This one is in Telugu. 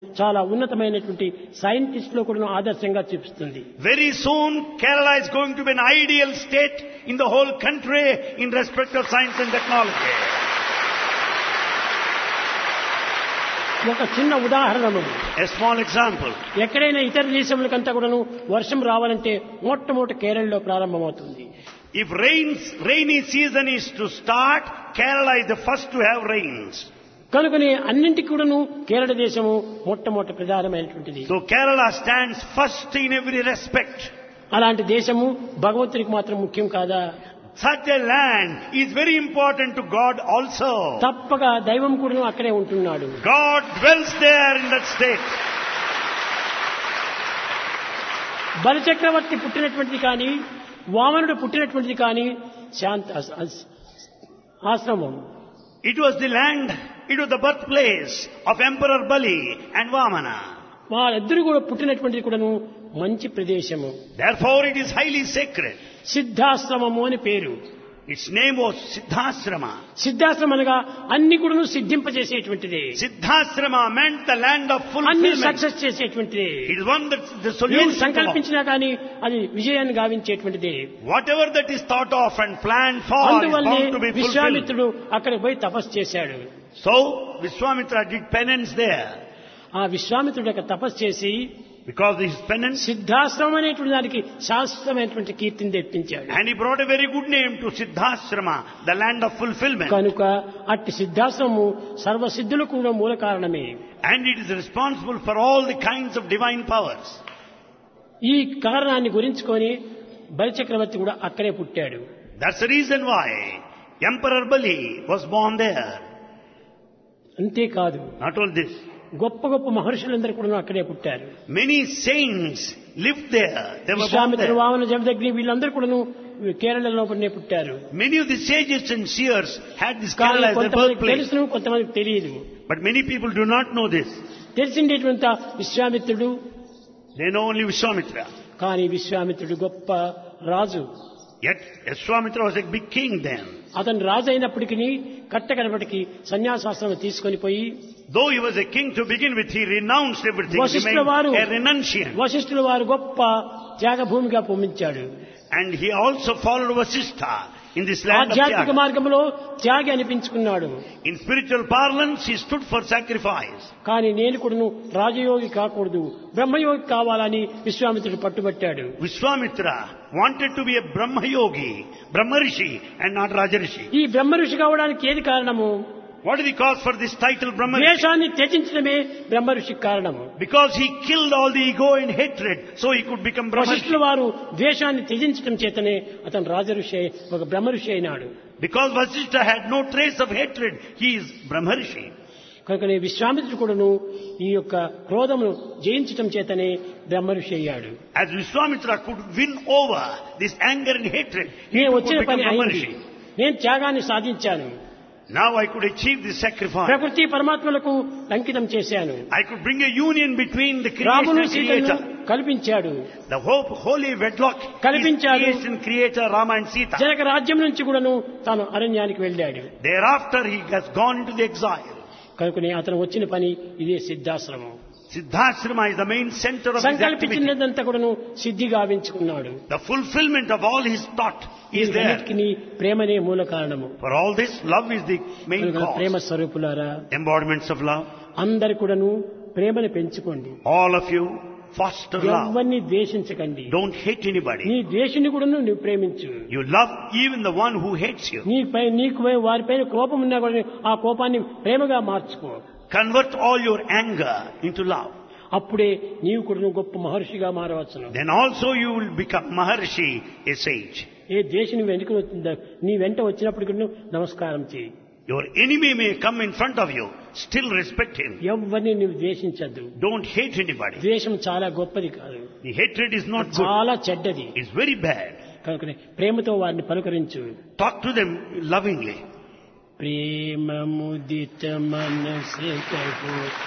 చాలా ఉన్నతమైనటువంటి సైంటిస్ట్ లో కూడా ఆదర్శంగా చూపిస్తుంది Very soon, Kerala is going to be an ideal state in the whole country in respect of science and technology. ఒక చిన్న ఉదాహరణము A small example. ఎక్కడైనా ఇతర దేశములకంతా కూడాను వర్షం రావాలంటే మొట్టమొదటి కేరళలో ప్రారంభమవుతుంది If rains, rainy season is to start, Kerala is the first to have rains. కనుకని అన్నింటికి కూడాను కేరళ దేశము మొట్టమొదటి ప్రధానమైనటువంటిది So Kerala stands first in every respect. అలాంటి దేశము భగవంతునికి మాత్రం ముఖ్యం కాదా Such a land is very important to God also. తప్పక దైవం కూడాను అక్కడే ఉంటున్నాడు God dwells there in that state. బలిచక్రవర్తి పుట్టినటువంటిది కానీ వామనుడు పుట్టినటువంటిది కానీ శాంత అస్- అస్- ఆశ్రమం It was the land, it was the birthplace of Emperor Bali and Vamana. వాళ్ళిద్దరు కూడా పుట్టినటువంటిది కూడాను మంచి ప్రదేశము Therefore it is highly sacred. సిద్ధాశ్రమము అని పేరు Its name was Siddhasrama. సిద్ధాశ్రమం అనగా అన్ని కూడాను సిద్ధింపజేసేటువంటిది Siddhasrama meant the land of అన్ని fulfillment. సక్సెస్ చేసేటువంటిది It is one that's the ఏది solution. to all. సంకల్పించినా కానీ అది విజయాన్ని గావించేటువంటిది Whatever that is thought of and planned for is అందువల్లే bound to be fulfilled. విశ్వామిత్రుడు అక్కడికి పోయి తపస్సు చేశాడు So Vishwamitra did penance there. ఆ విశ్వామిత్రుడు యొక్క తపస్సు చేసి Because his penance సిద్ధాశ్రమం అనేటువంటి దానికి శాశ్వతమైనటువంటి కీర్తిని తెప్పించాడు and he brought a very good name to Siddhasrama, the land of fulfillment. కనుక అట్టి సిద్ధాశ్రమము సర్వసిద్ధులకు కూడా మూల కారణమే And it is responsible for all the kinds of divine powers. ఈ కారణాన్ని గురించుకొని బలిచక్రవర్తి కూడా అక్కడే పుట్టాడు That's the reason why Emperor Bali was born there. అంతేకాదు Not only this, గొప్ప గొప్ప మహర్షులందరూ కూడా అక్కడే పుట్టారు many saints lived there. They were born Vishwamitra there. Vamana Jamadagni వీళ్ళందరూ కూడాను కేరళలో పడినే పుట్టారు Many of the sages and seers had this కానీ Kerala as their కొంతమందికి birthplace. తెలుసును కొంతమందికి తెలియదు But many people do not know this. తెలిసిండేటువంటి విశ్వామిత్రుడు They know only Vishwamitra. కానీ విశ్వామిత్రుడు గొప్ప రాజు Yet Vishwamitra was a big king then. అతను రాజు అయినప్పటికీ కట్టకడపటికి సన్యాసాశ్రమం తీసుకొని పోయి Though he was a king to begin with, he renounced everything, వశిష్ఠుల remained వారు a renunciant. వశిష్ఠుల వారు గొప్ప త్యాగభూమిగా పొమ్మించాడు And he also followed Vasishtha in this land of ఆధ్యాత్మిక Tyaga. మార్గంలో త్యాగి అనిపించుకున్నాడు In spiritual parlance, he stood for sacrifice. కానీ నేను కూడాను రాజయోగి కాకూడదు బ్రహ్మయోగి కావాలని విశ్వామిత్రుడు పట్టుబట్టాడు Vishwamitra wanted to be a Brahma yogi, Brahma Rishi, and not Raja Rishi. ఈ బ్రహ్మ ఋషి కావడానికి ఏది కారణము What is the cause for this title Brahma Rishi? ద్వేషాన్ని త్యజించడమే బ్రహ్మ ఋషికి కారణము Because he killed all the ego and hatred, so he could become Brahma వశిష్ఠుల Rishi. వారు ద్వేషాన్ని త్యజించడం చేతనే అతను రాజఋషి అయి ఒక బ్రహ్మ ఋషి అయినాడు Because Vasishtha had no trace of hatred, he is Brahma Rishi. కనుకనే విశ్వామిత్రుడు కూడాను ఈ యొక్క క్రోధమును జయించటం చేతనే బ్రహ్మ ఋషి అయ్యాడు As Vishwamitra could win over this anger and hatred, he నేను could వచ్చిన become పని Brahma అయింది Rishi. నేను త్యాగాన్ని సాధించాను Now I could achieve this sacrifice. ప్రకృతి పరమాత్మలకు అంకితం చేశాను I could bring a union between the creation రామును and సీతను creator. కల్పించాడు The hope, holy wedlock is కల్పించాడు. creation, creator, Rama and Sita. Janaka రాజ్యం నుంచి కూడాను తాను అరణ్యానికి వెళ్ళాడు Thereafter he has gone into the exile. కనుకనే అతను వచ్చిన పని ఇదే సిద్ధాశ్రమం Siddhasrama is the main center of his activity. సంకల్పించినదంతా కూడాను సిద్ధి గావించుకున్నాడు The fulfillment of all his thought is there. వీటన్నిటికీ ప్రేమనే మూల కారణము For all this, love is the main కనుక cause. ప్రేమ స్వరూపులారా Embodiments of love. అందరు కూడాను ప్రేమను పెంచుకోండి All of you foster love. ఎవరిని ద్వేషించకండి Don't hate anybody. నీ ద్వేషుని కూడా నువ్వు ప్రేమించు You love even the one who hates you. నీపై నీకు వారిపైన కోపం ఉన్నా కూడా ఆ కోపాన్ని ప్రేమగా మార్చుకో Convert all your anger into love. అప్పుడే నీవు కూడా గొప్ప మహర్షిగా మారవచ్చును Then also you will become Maharshi, a sage. ఏ దేశం వెనుక వచ్చిందా నీ వెంట వచ్చినప్పుడు కూడా నమస్కారం చేయి Your enemy may come in front of you, still respect him. ఎవరిని నువ్వు ద్వేషించద్దు Don't hate anybody. ద్వేషం చాలా గొప్పది కాదు The hatred is not good. చాలా చెడ్డది It's very bad. కనుకనే ప్రేమతో వారిని పలుకరించు Talk to them lovingly. ప్రేమ ముదిత మనసు